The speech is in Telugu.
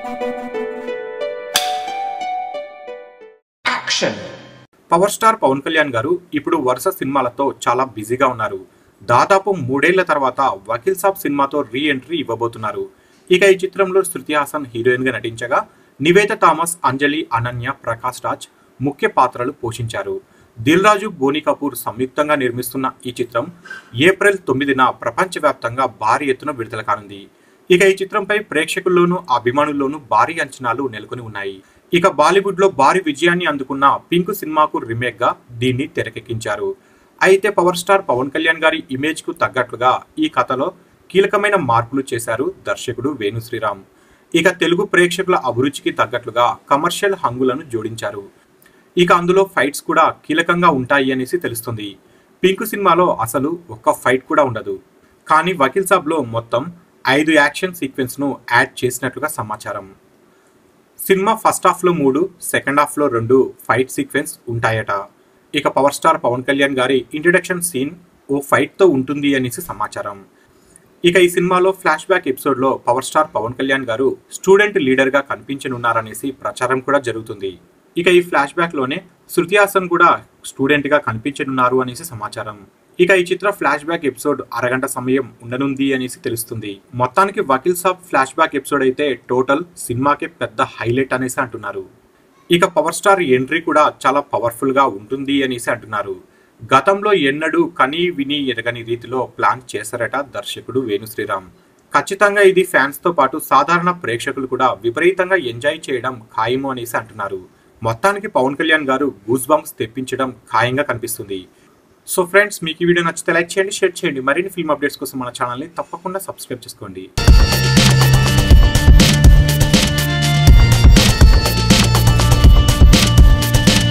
action power star Pawan Kalyan గారు ఇప్పుడు వరుస సినిమాలతో చాలా బిజీగా ఉన్నారు దాదాపు మూడేళ్ల తర్వాత వకీల్ సాబ్ సినిమాతో రీ ఎంట్రీ ఇవ్వబోతున్నారు ఇక ఈ చిత్రంలో శృతి హాసన్ హీరోయిన్ గా నటించగా నివేద థామస్ అంజలి అనన్య ప్రకాష్ రాజ్ ముఖ్య పాత్రలు పోషించారు దిల్ రాజు బోని కపూర్ సంయుక్తంగా నిర్మిస్తున్న ఈ చిత్రం ఏప్రిల్ తొమ్మిదిన ప్రపంచవ్యాప్తంగా భారీ ఎత్తున విడుదల కానుంది ఇక ఈ చిత్రంపై ప్రేక్షకుల్లోనూ అభిమానుల్లోనూ భారీ అంచనాలు నెలకొని ఉన్నాయి ఇక బాలీవుడ్ లో భారీ విజయాన్ని అందుకున్న పింక్ సినిమాకు రీమేక్ గా దీన్ని తెరకెక్కించారు అయితే పవర్ స్టార్ పవన్ కళ్యాణ్ గారి ఇమేజ్ కు తగ్గట్లుగా ఈ కథలో కీలకమైన మార్పులు చేశారు దర్శకుడు వేణు శ్రీరామ్ ఇక తెలుగు ప్రేక్షకుల అభిరుచికి తగ్గట్లుగా కమర్షియల్ హంగులను జోడించారు ఇక అందులో ఫైట్స్ కూడా కీలకంగా ఉంటాయి అనేసి తెలుస్తుంది పింక్ సినిమాలో అసలు ఒక్క ఫైట్ కూడా ఉండదు కానీ వకీల్ సాబ్లో మొత్తం ఐదు యాక్షన్ సీక్వెన్స్ ను యాడ్ చేసినట్లుగా సమాచారం సినిమా ఫస్ట్ హాఫ్ లో మూడు సెకండ్ హాఫ్ లో రెండు ఫైట్ సీక్వెన్స్ ఉంటాయట ఇక పవర్ స్టార్ పవన్ కళ్యాణ్ గారి ఇంట్రడక్షన్ సీన్ ఓ ఫైట్ తో ఉంటుంది అనేసి సమాచారం ఇక ఈ సినిమాలో ఫ్లాష్ బ్యాక్ ఎపిసోడ్ లో పవర్ స్టార్ పవన్ కళ్యాణ్ గారు స్టూడెంట్ లీడర్ గా కనిపించనున్నారనేసి ప్రచారం కూడా జరుగుతుంది ఇక ఈ ఫ్లాష్ బ్యాక్ లోనే శృతి హాసన్ కూడా స్టూడెంట్ గా కనిపించనున్నారు అనేసి సమాచారం ఇక ఈ చిత్ర ఫ్లాష్ బ్యాక్ ఎపిసోడ్ అరగంట సమయం ఉండనుంది అనేసి తెలుస్తుంది మొత్తానికి Vakeel Saab flash back episode అయితే టోటల్ సినిమాకే పెద్ద హైలైట్ అనేసి అంటున్నారు ఇక పవర్ స్టార్ ఎంట్రీ కూడా చాలా పవర్ఫుల్ గా ఉంటుంది అనేసి అంటున్నారు గతంలో ఎన్నడూ కని విని ఎరగని రీతిలో ప్లాన్ చేశారట దర్శకుడు వేణు శ్రీరామ్ ఖచ్చితంగా ఇది ఫ్యాన్స్ తో పాటు సాధారణ ప్రేక్షకులు కూడా విపరీతంగా ఎంజాయ్ చేయడం ఖాయము అనేసి అంటున్నారు మొత్తానికి పవన్ కళ్యాణ్ గారు గూస్ బంప్స్ తెప్పించడం ఖాయంగా కనిపిస్తుంది సో ఫ్రెండ్స్ మీకు ఈ వీడియో నచ్చితే లైక్ చేయండి షేర్ చేయండి మరిన్ని ఫిల్మ్ అప్డేట్స్ కోసం మన ఛానల్ని తప్పకుండా సబ్స్క్రైబ్ చేసుకోండి